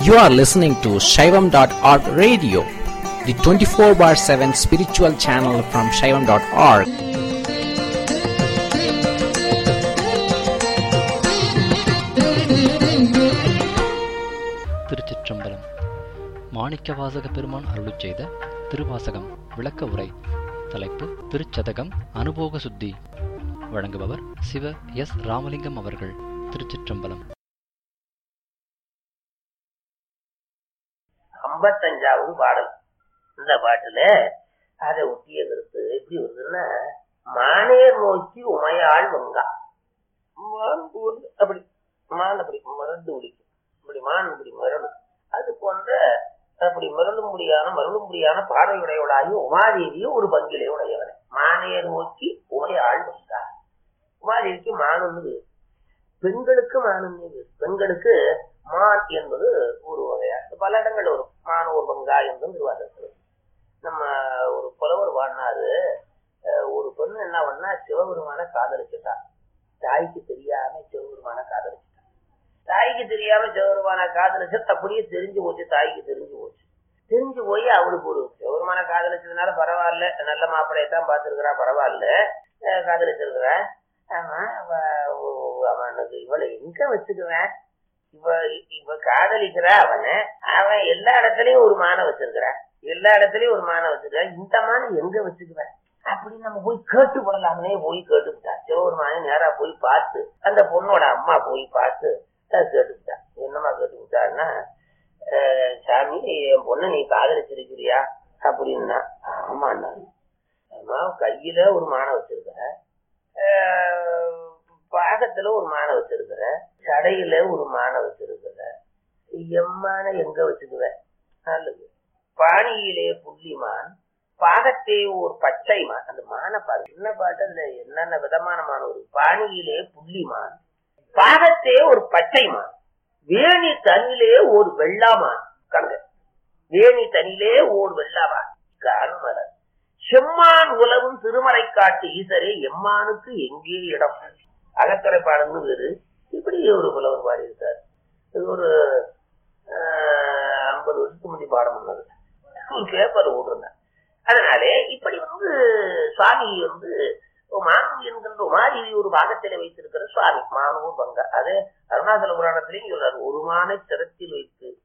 You are listening to Shaivam.org radio, the 24 bar 7 spiritual channel from Shaivam.org. திருச்சிற்றம்பலம் மாணிக்கவாசக பெருமான் அருளிச் செய்த திருவாசகம் விளக்க உரை தலைப்பு திருச்சதகம் அனுபோக சுத்தி வழங்குபவர் சிவ எஸ் ராமலிங்கம் அவர்கள் திருச்சிற்றம்பலம் ஐம்பத்தஞ்சாவது பாடல் இந்த பாட்டுல அதை ஒட்டிய கருத்து எப்படி வருதுன்னா மானேர் நோக்கி உமையாள் வங்கா மான் போல் அப்படி மான் அப்படி மறந்து பிடிக்கும் இப்படி மான் இப்படி மரணும் அது போன்ற அப்படி மருளும்படியான மருளும்படியான பார்வையுடையவளாகி உமாதேவியும் ஒரு பங்கிலே உடையவனை மானேர் நோக்கி உமையாள் வங்கா உமாதேவிக்கு மானுன்னு பெண்களுக்கு மானுன்னு பேரு. பெண்களுக்கு மான் என்பது ஒரு வகையா பல இடங்கள் வரும் மான் ஒரு பங்கா என்றும் திருவாசகத்தில் நம்ம ஒரு புலவர் வாழ்னாரு அஹ் ஒரு பொண்ணு என்ன பண்ணா சிவபெருமான காதலிச்சுட்டா தாய்க்கு தெரியாம சிவபெருமான காதலிச்சுட்டா தாய்க்கு தெரியாம சிவபெருமான காதலிச்சு அப்படியே தெரிஞ்சு போச்சு தாய்க்கு தெரிஞ்சு போச்சு தெரிஞ்சு போய் அவளுக்கு ஒரு சிவபெருமான காதலிச்சதுனால பரவாயில்ல நல்ல மாப்பிள்ளையை தான் பார்த்துருக்கிறா பரவாயில்ல அஹ் காதலிச்சிருக்கிறா ஆமா அவ- ஓ- அவனுக்கு இவளை எங்க வச்சுக்குவேன் இவ இவ காதலிக்கிறா அவனை அவன் எல்லா இடத்துலயும் ஒரு மான வச்சிருக்கிறான் எல்லா இடத்துலயும் ஒரு மான வச்சிருக்கான் இந்த மான எங்க வச்சுக்குவேன் அப்படின்னு நம்ம போய் கேட்டு போடலாமே போய் கேட்டுக்கிட்டா சிவபெருமானே நேரா போய் பார்த்து அந்த பொண்ணோட அம்மா போய் பார்த்து அஹ் கேட்டுக்கிட்டா என்னம்மா கேட்டுக்கிட்டான்னா அஹ் சாமி என் பொண்ணை நீ காதலிச்சிருக்கிறியா அப்படின்னா ஆமாண்ணா அம்மா கையில ஒரு மான வச்சிருக்கிற ஆஹ் பாகத்துல ஒரு மான வச்சிருக்கிற சடையில ஒரு மான வச்சிருக்கிற எம்மான எங்க வச்சுக்குவ நல்லது பாணியிலே புள்ளிமான் பாகத்தே ஒரு பச்சை மான் அந்த மான பாரு என்ன பாட்டு அதுல என்னென்ன விதமான மான் ஒரு பாணியிலே புள்ளிமான் பாகத்தே ஒரு பச்சை மான் வேணி தனிலே ஒரு வெள்ளாமான் கங்க வேணி தனிலே ஓர் வெள்ளாமான் காணுமலர் செம்மான் உலகும் திருமறை காட்டு ஈசரே எம்மானுக்கு எங்கே இடம் அகத்துறை பாடல்னு வேறு இப்படி ஒரு புலவர் பாடியிருக்கார் இது ஒரு ஐம்பது வருஷத்துக்கு முந்தி பாடம் பண்ணது ஒரு பேப்பர் விட்டுருந்தேன் அதனாலே இப்படி வந்து சுவாமி வந்து மானு என்கின்ற உமாதேவி ஒரு பாகத்திலே வைத்திருக்கிற சுவாமி மானூர் பங்க அதே அருணாச்சல புராணத்திலையும் சொல்றாரு ஒரு மானை சிரத்தில் வைத்து